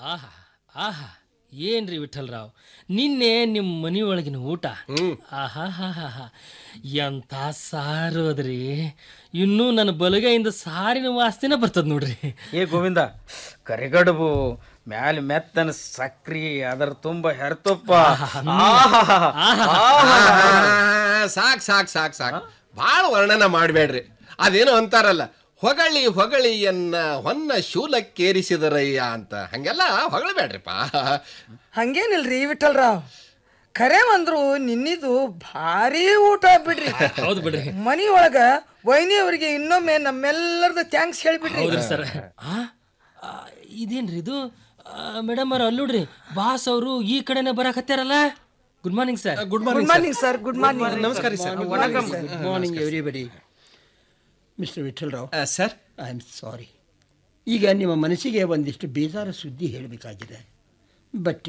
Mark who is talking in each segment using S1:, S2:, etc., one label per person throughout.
S1: ಆಹಾ ಆಹಾ ಏನ್ರಿ ವಿಠಲ್ರಾವ್ ನಿನ್ನೆ ನಿಮ್ಮ ಮನೆಯೊಳಗಿನ ಊಟ ಆಹಾ ಹಾ ಹಾ ಹಾ ಎಂಥ ಸಾರು ಅದ್ರಿ ಇನ್ನೂ ನನ್ನ ಬಲಗೈಯಿಂದ ಸಾರಿನ ವಾಸನೆ ಬರ್ತದ ನೋಡ್ರಿ
S2: ಏ ಗೋವಿಂದ ಕರಿಗಡುಬು ಮ್ಯಾಲ ಮೆತ್ತನ ಸಕ್ರಿ ಅದರ ತುಂಬ ಹೆರ್ತುಪ್ಪ
S3: ಸಾಕ್ ಸಾಕ್ ಸಾಕ್ ಸಾಕ್ ಭಾಳ ವರ್ಣನ ಮಾಡಬೇಡ್ರಿ ಅದೇನೋ ಅಂತಾರಲ್ಲ ಹೊಗಳಿ ಹೊಗಳಿ ಎನ್ನ ಹೊನ್ನ ಶೂಲಕ್ಕೇರಿಸಿದರಯ್ಯ ಅಂತ ಹಂಗೆಲ್ಲ ಹೊಗಳಬೇಡ್ರಿಪ್ಪ
S4: ಹಂಗೇನಿಲ್ರಿ ವಿಠಲ್ರಾವ್ ಖರೆ ಅಂದ್ರು ನಿನ್ನಿದು ಭಾರಿ ಊಟ ಬಿಡ್ರಿ
S1: ಹೌದು ಬಿಡ್ರಿ
S4: ಮನಿಯೊಳಗ ವೈನಿಯವರಿಗೆ ಇನ್ನೊಮ್ಮೆ ನಮ್ಮೆಲ್ಲರದ ಥ್ಯಾಂಕ್ಸ್ ಹೇಳ್ಬಿಡ್ರಿ
S1: ಹೌದ್ರಿ ಸರ್ ಆ ಆ, ಇದೇನ್ರಿ ಇದು ಮೇಡಮ್ ಅವ್ರ ಅಲ್ಲೋಡ್ರಿ ಬಾಸ್ ಅವರು ಈ ಕಡೆನೆ ಬರಾಕತ್ತಾರಲ್ಲ good morning sir
S3: good
S4: good morning sir good morning
S3: ನಮಸ್ಕಾರ sir
S5: Good morning, everybody. Mister Vithalrao
S3: sir
S5: I am sorry ಈಗ ನಿಮ್ಮ ಮನಸ್ಸಿಗೆ ಒಂದಿಷ್ಟು ಬೇಜಾರ ಸುದ್ದಿ ಹೇಳಬೇಕಾಗಿದೆ ಬಟ್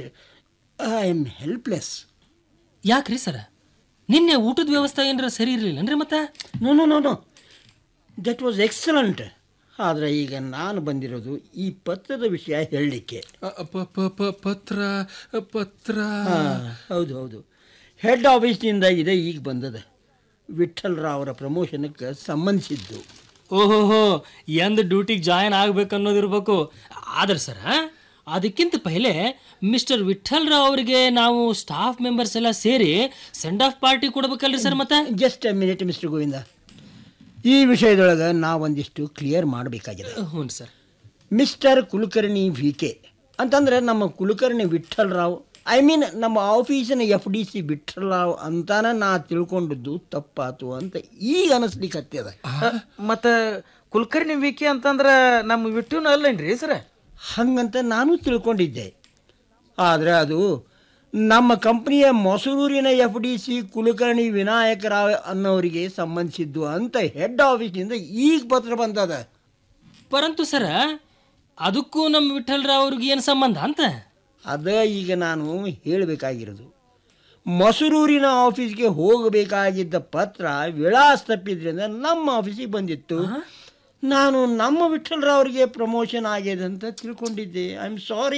S5: ಐ ಆಮ್ ಹೆಲ್ಪ್ಲೆಸ್
S1: ಯಾಕ್ರಿ ಸರ್ ನಿನ್ನೆ ಊಟದ ವ್ಯವಸ್ಥೆ ಏನಾರ ಸರಿ ಇರ್ಲಿಲ್ಲನ್ರಿ ಮತ್ತೆ
S5: no no no no that was excellent ಆದರೆ ಈಗ ನಾನು ಬಂದಿರೋದು ಈ ಪತ್ರದ ವಿಷಯ ಹೇಳಲಿಕ್ಕೆ
S3: ಪತ್ರ ಪತ್ರ
S5: ಹೌದು ಹೌದು ಹೆಡ್ ಆಫೀಸ್ನಿಂದ ಇದೆ ಈಗ ಬಂದದ ವಿಠಲ್ರಾವ್ ಅವರ ಪ್ರಮೋಷನ್ಗೆ ಸಂಬಂಧಿಸಿದ್ದು
S1: ಓಹೋಹೋ ಎಂದ್ ಡ್ಯೂಟಿಗೆ ಜಾಯಿನ್ ಆಗ್ಬೇಕು ಅನ್ನೋದಿರ್ಬೇಕು ಆದ್ರೆ ಸರ್ ಅದಕ್ಕಿಂತ ಪहिले ಮಿಸ್ಟರ್ ವಿಠಲ್ ರಾವ್ ಅವರಿಗೆ ನಾವು ಸ್ಟಾಫ್ ಮೆಂಬರ್ಸ್ ಎಲ್ಲ ಸೇರಿ ಸೆಂಡ್ ಆಫ್ ಪಾರ್ಟಿ ಕೊಡ್ಬೇಕಲ್ರಿ ಸರ್ ಮತ್ತೆ
S5: ಜಸ್ಟ್ ಮಿನಿಟ್ ಮಿಸ್ಟರ್ ಗೋವಿಂದ ಈ ವಿಷಯದೊಳಗೆ ನಾವೊಂದಿಷ್ಟು ಕ್ಲಿಯರ್ ಮಾಡಬೇಕಾಗಿದೆ
S1: ಹ್ಞೂ sir
S5: mister Kulkarni V K ಅಂತಂದರೆ ನಮ್ಮ ಕುಲಕರ್ಣಿ ವಿಠಲ್ರಾವ್ ಐ ಮೀನ್ ನಮ್ಮ ಆಫೀಸಿನ ಎಫ್ ಡಿ ಸಿ ವಿಠಲ್ರಾವ್ ಅಂತಾನೆ ನಾ ತಿಳ್ಕೊಂಡದ್ದು ತಪ್ಪಾತು ಅಂತ ಈಗ ಅನಿಸ್ಲಿಕ್ಕೆ
S2: ಮತ್ತ ಕುಲಕರ್ಣಿ ವಿಕಿ ಅಂತಂದ್ರ ನಮ್ಮ ವಿಟ್ಟುನ ಅಲ್ಲೇನ್ರಿ ಸರ
S5: ಹಂಗಂತ ನಾನು ತಿಳ್ಕೊಂಡಿದ್ದೆ ಆದರೆ ಅದು ನಮ್ಮ ಕಂಪ್ನಿಯ ಮೊಸರೂರಿನ F D C Kulkarni Vinayakrao ಅನ್ನೋರಿಗೆ ಸಂಬಂಧಿಸಿದ್ದು ಅಂತ ಹೆಡ್ ಆಫೀಸ್ನಿಂದ ಈಗ ಪತ್ರ ಬಂದದ
S1: ಪರಂತು ಸರ ಅದಕ್ಕೂ ನಮ್ಮ ವಿಠಲ್ ರಾವ್ ಅವ್ರಿಗೆ ಏನು ಸಂಬಂಧ ಅಂತ
S5: ಅದ ಈಗ ನಾನು ಹೇಳಬೇಕಾಗಿರೋದು ಮೊಸರೂರಿನ ಆಫೀಸ್ಗೆ ಹೋಗಬೇಕಾಗಿದ್ದ ಪತ್ರ ವಿಳಾಸ ತಪ್ಪಿದ್ರಿಂದ ನಮ್ಮ ಆಫೀಸಿಗೆ ಬಂದಿತ್ತು ನಾನು ನಮ್ಮ ವಿಠಲ್ರಾವ್ರಿಗೆ ಪ್ರಮೋಷನ್ ಆಗಿದೆ ಅಂತ ತಿಳ್ಕೊಂಡಿದ್ದೆ ಐ ಆಮ್ ಸಾರಿ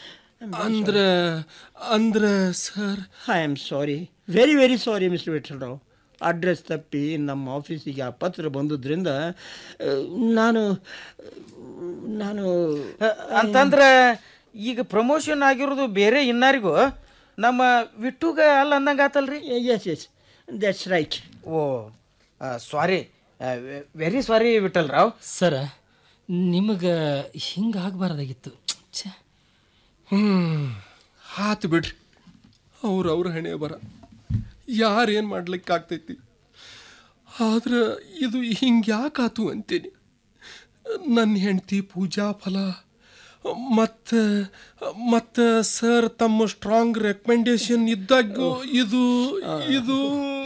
S3: ಅಂದ್ರ ಅಂದ್ರ sir
S5: I am sorry very very sorry mister Vithalrao address ತಪ್ಪಿ ನಮ್ಮ ಆಫೀಸಿಗೆ ಆ ಪತ್ರ ಬಂದುದರಿಂದ ನಾನು ನಾನು
S2: ಅಂತಂದ್ರ ಈಗ ಪ್ರಮೋಷನ್ ಆಗಿರೋದು ಬೇರೆ ಇನ್ನಾರಿಗೂ ನಮ್ಮ ವಿಟ್ಟುಗ ಅಲ್ಲ ಅಂದಂಗ ಆತಲ್ರಿ
S5: yes yes that's right
S2: oh sorry very sorry Vithal Rao
S1: sir ನಿಮಗೆ ಹಿಂಗೆ ಆಗಬಾರ್ದಾಗಿತ್ತು ಛೇ
S3: ಹ್ಮ್ ಆತು ಬಿಡ್ರಿ ಅವ್ರ ಅವ್ರ ಹಣೆ ಬರ ಯಾರೇನು ಮಾಡ್ಲಿಕ್ಕಾಗ್ತೈತಿ ಆದ್ರೆ ಇದು ಹಿಂಗೆ ಯಾಕಾತು ಅಂತೀನಿ ನನ್ನ ಹೆಂಡತಿ ಪೂಜಾ ಫಲ ಮತ್ತು ಮತ್ತು ಸರ್ ತಮ್ಮ ಸ್ಟ್ರಾಂಗ್ ರೆಕಮೆಂಡೇಶನ್ ಇದ್ದಾಗ ಇದು ಇದು